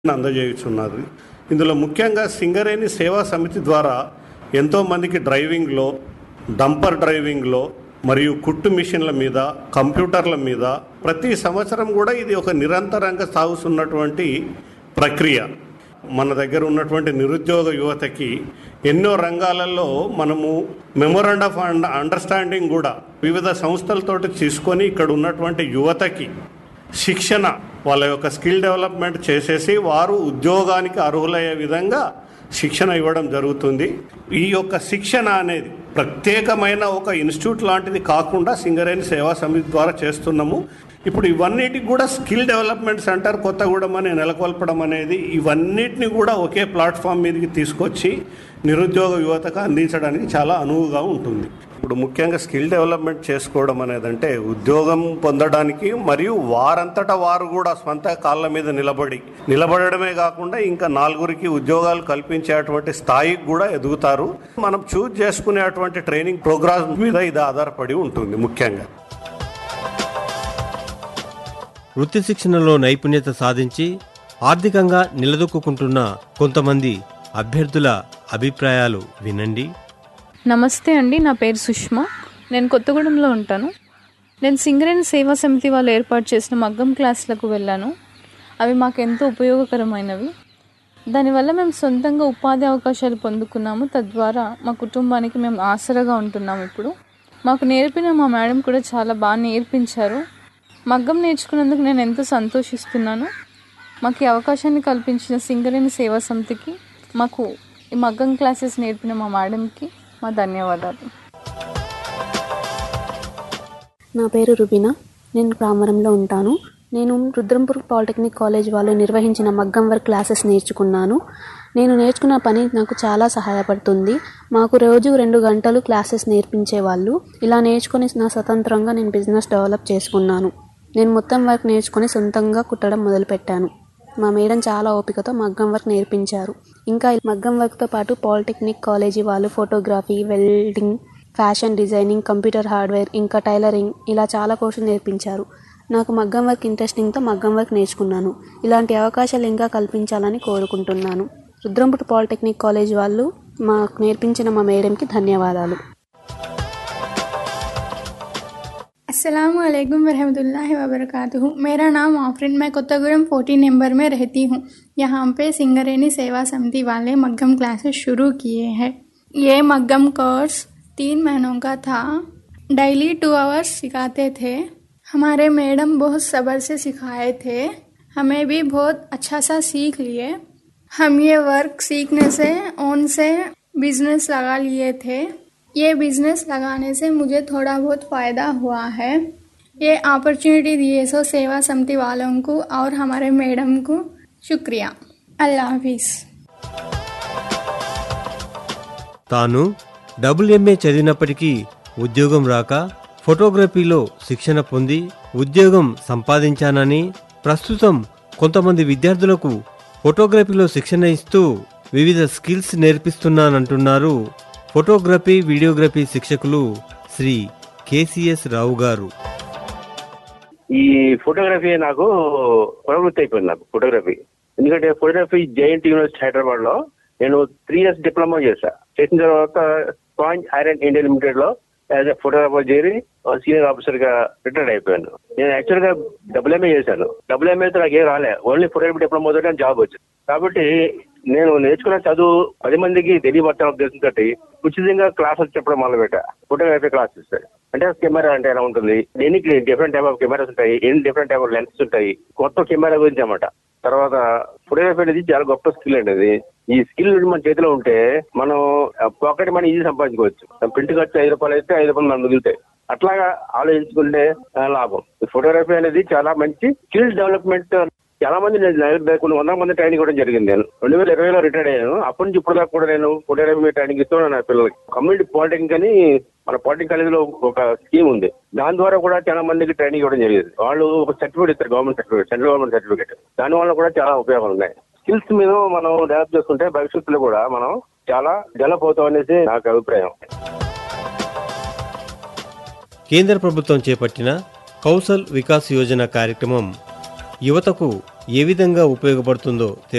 అందజేయుచున్నది ఇందులో ముఖ్యంగా సింగరేణి సేవా సమితి ద్వారా ఎంతోమందికి డ్రైవింగ్లో డంపర్ డ్రైవింగ్లో మరియు కుట్టు మిషన్ల మీద కంప్యూటర్ల మీద ప్రతి సంవత్సరం కూడా ఇది ఒక నిరంతరంగా సాగుతున్నటువంటి ప్రక్రియ మన దగ్గర ఉన్నటువంటి నిరుద్యోగ యువతకి ఎన్నో రంగాలలో మనము మెమొరాండ్ ఆఫ్ అండర్స్టాండింగ్ కూడా వివిధ సంస్థలతోటి తీసుకొని ఇక్కడ ఉన్నటువంటి యువతకి శిక్షణ వాళ్ళ యొక్క స్కిల్ డెవలప్మెంట్ చేసేసి వారు ఉద్యోగానికి అర్హులయ్యే విధంగా శిక్షణ ఇవ్వడం జరుగుతుంది ఈ యొక్క శిక్షణ అనేది ప్రత్యేకమైన ఒక ఇన్స్టిట్యూట్ లాంటిది కాకుండా సింగరేణి సేవా సమితి ద్వారా చేస్తున్నాము ఇప్పుడు ఇవన్నిటికి కూడా స్కిల్ డెవలప్మెంట్ సెంటర్ కొత్తగూడెం అని నెలకొల్పడం అనేది ఇవన్నిటిని కూడా ఒకే ప్లాట్ఫామ్ మీదకి తీసుకొచ్చి నిరుద్యోగ యువతకు అందించడానికి చాలా అనువుగా ఉంటుంది ఇప్పుడు ముఖ్యంగా స్కిల్ డెవలప్మెంట్ చేసుకోవడం అనేది అంటే ఉద్యోగం పొందడానికి మరియు వారంతటా వారు కూడా స్వంత కాళ్ళ మీద నిలబడి నిలబడమే కాకుండా ఇంకా నలుగురికి ఉద్యోగాలు కల్పించేటువంటి స్థాయికి కూడా ఎదుగుతారు మనం చూజ్ చేసుకునేటువంటి ట్రైనింగ్ ప్రోగ్రామ్ మీద ఇది ఆధారపడి ఉంటుంది ముఖ్యంగా వృత్తి శిక్షణలో నైపుణ్యత సాధించి ఆర్థికంగా నిలదొక్కుంటున్న కొంతమంది అభ్యర్థుల అభిప్రాయాలు వినండి నమస్తే అండి నా పేరు సుష్మా నేను కొత్తగూడెంలో ఉంటాను నేను సింగరేణి సేవా సమితి వాళ్ళు ఏర్పాటు చేసిన మగ్గం క్లాసులకు వెళ్ళాను అవి మాకు ఎంతో ఉపయోగకరమైనవి దానివల్ల మేము సొంతంగా ఉపాధి అవకాశాలు పొందుకున్నాము తద్వారా మా కుటుంబానికి మేము ఆసరాగా ఉంటున్నాము ఇప్పుడు మాకు నేర్పిన మా మేడం కూడా చాలా బాగా నేర్పించారు మగ్గం నేర్చుకున్నందుకు నేను ఎంతో సంతోషిస్తున్నాను మాకు ఈ అవకాశాన్ని కల్పించిన సింగరేణి సేవా సమితికి మాకు ఈ మగ్గం క్లాసెస్ నేర్పిన మా మేడంకి మా ధన్యవాదాలు నా పేరు రుబీనా నేను రామవరంలో ఉంటాను నేను రుద్రంపూర్ పాలిటెక్నిక్ కాలేజ్ వాళ్ళు నిర్వహించిన మగ్గం వర్క్ క్లాసెస్ నేర్చుకున్నాను నేను నేర్చుకున్న పని నాకు చాలా సహాయపడుతుంది మాకు రోజు రెండు గంటలు క్లాసెస్ నేర్పించేవాళ్ళు ఇలా నేర్చుకుని నా స్వతంత్రంగా నేను బిజినెస్ డెవలప్ చేసుకున్నాను నేను మొత్తం వర్క్ నేర్చుకుని సొంతంగా కుట్టడం మొదలుపెట్టాను మా మేడం చాలా ఓపికతో మగ్గం వర్క్ నేర్పించారు ఇంకా ఈ మగ్గం వర్క్తో పాటు పాలిటెక్నిక్ కాలేజీ వాళ్ళు photography welding fashion designing computer hardware ఇంకా టైలరింగ్ ఇలా చాలా కోర్సులు నేర్పించారు నాకు మగ్గం వర్క్ ఇంట్రెస్టింగ్తో మగ్గం వర్క్ నేర్చుకున్నాను ఇలాంటి అవకాశాలు ఇంకా కల్పించాలని కోరుకుంటున్నాను రుద్రంపుట్ పాలిటెక్నిక్ కాలేజ్ వాళ్ళు మాకు నేర్పించిన మా మేడంకి ధన్యవాదాలు अस्सलाम वालेकुम वरहमतुल्लाहि वबरकातुहू मेरा नाम आफरीन मैं कोत्तागुरम 14 नंबर में रहती हूँ यहाँ पे सिंगरेनी सेवा समिति वाले मग्गम क्लासेस शुरू किए हैं ये मग्गम कोर्स तीन महीनों का था डेली टू आवर्स सिखाते थे हमारे मैडम बहुत सब्र से सिखाए थे हमें भी बहुत अच्छा सा सीख लिए हम ये वर्क सीखने से ओन से बिजनेस लगा लिए थे ये बिजनेस लगाने से मुझे थोड़ा बहुत फ़ायदा हुआ है ये अपॉर्चुनिटी दिए सो सेवा समिति वालों को और हमारे मैडम को शुक्रिया अल्लाह हाफिज़ తాను డబుల్ ఎంఏ చదివినప్పటికీ ఉద్యోగం రాక ఫోటోగ్రఫీలో శిక్షణ పొంది ఉద్యోగం సంపాదించానని ప్రస్తుతం కొంతమంది విద్యార్థులకు ఫోటోగ్రఫీలో శిక్షణ ఇస్తూ వివిధ స్కిల్స్ నేర్పిస్తున్నానంటున్నారు ఫోటోగ్రఫీ వీడియోగ్రఫీ శిక్షకులు శ్రీ కేసీఎస్ రావు గారు ఈ ఫోటోగ్రఫీ నాకు ప్రవృత్తి అయిపోయింది నాకు ఫోటోగ్రఫీ ఎందుకంటే ఫోటోగ్రఫీ జైంట్ యూనివర్సిటీ హైదరాబాద్ లో నేను త్రీ ఇయర్స్ డిప్లొమా చేశా చేసిన తర్వాత స్పాంజ్ ఐరన్ ఇండియా లిమిటెడ్ లో యాజ్ ఎ ఫోటోగ్రాఫర్ చేరి సీనియర్ ఆఫీసర్ గా రిటైర్డ్ అయిపోయాను నేను యాక్చువల్ గా డబుల్ ఎంఏ చేశాను డబుల్ ఎంఏ నాకు ఏం రాలే ఓన్లీ ఫోటోగ్రఫీ డిప్లొమా తోటి జాబ్ వచ్చింది కాబట్టి నేను నేర్చుకున్న చదువు పది మందికి తెలియబట్టాల ఉద్దేశంతో ఉచితంగా క్లాసులు చెప్పడం మొదలుపెట్టా ఫోటోగ్రఫీ క్లాసెస్ అంటే కెమెరా అంటే ఎలా ఉంటుంది దీనికి డిఫరెంట్ టైప్ ఆఫ్ కెమెరాస్ ఉంటాయి ఎన్ని డిఫరెంట్ టైప్ ఆఫ్ లెన్స్ ఉంటాయి కొత్త కెమెరా గురించి అన్నమాట తర్వాత ఫోటోగ్రఫీ అనేది చాలా గొప్ప స్కిల్ అండి అది ఈ స్కిల్ మన చేతిలో ఉంటే మనం పాకెట్ మనీ ఈజీ సంపాదించుకోవచ్చు ప్రింట్ ఖర్చు ఐదు రూపాయలు అయితే ఐదు రూపాయలు మనకు మిగులుతాయి అట్లాగా ఆలోచించుకుంటే ఆ, లాభం ఫోటోగ్రఫీ అనేది చాలా మంచి స్కిల్ డెవలప్మెంట్ చాలా మంది నేను దగ్గర కొన్ని వందల మంది ట్రైనింగ్ ఇవ్వడం జరిగింది నేను రెండు వేల ఇరవైలో రిటైర్డ్ అయ్యాను అప్పటి నుంచి ఇప్పుడు దాకా కూడా నేను ఫోటోగ్రఫీ ట్రైనింగ్ ఇస్తున్నాను నా పిల్లలకి కమ్యూనిటీ పాలిటెక్నిక్ అని మన పాలిటెక్నిక్ కాలేజ్ లో ఒక స్కీమ్ ఉంది దాని ద్వారా కూడా చాలా మందికి ట్రైనింగ్ ఇవ్వడం జరిగింది వాళ్ళు ఒక సర్టిఫికేట్ ఇస్తారు government certificate central government certificate దాని వల్ల కూడా చాలా ఉపయోగాలు ఉన్నాయి స్కిల్స్ మీద మనం డెవలప్ చేసుకుంటే భవిష్యత్తులో కూడా మనం చాలా డెవలప్ అవుతాం అనేసి నాకు అభిప్రాయం కేంద్ర ప్రభుత్వం చేపట్టిన కౌశల్ వికాస్ యోజన కార్యక్రమం యువతకు ఏ విధంగా ఉపయోగపడుతుందో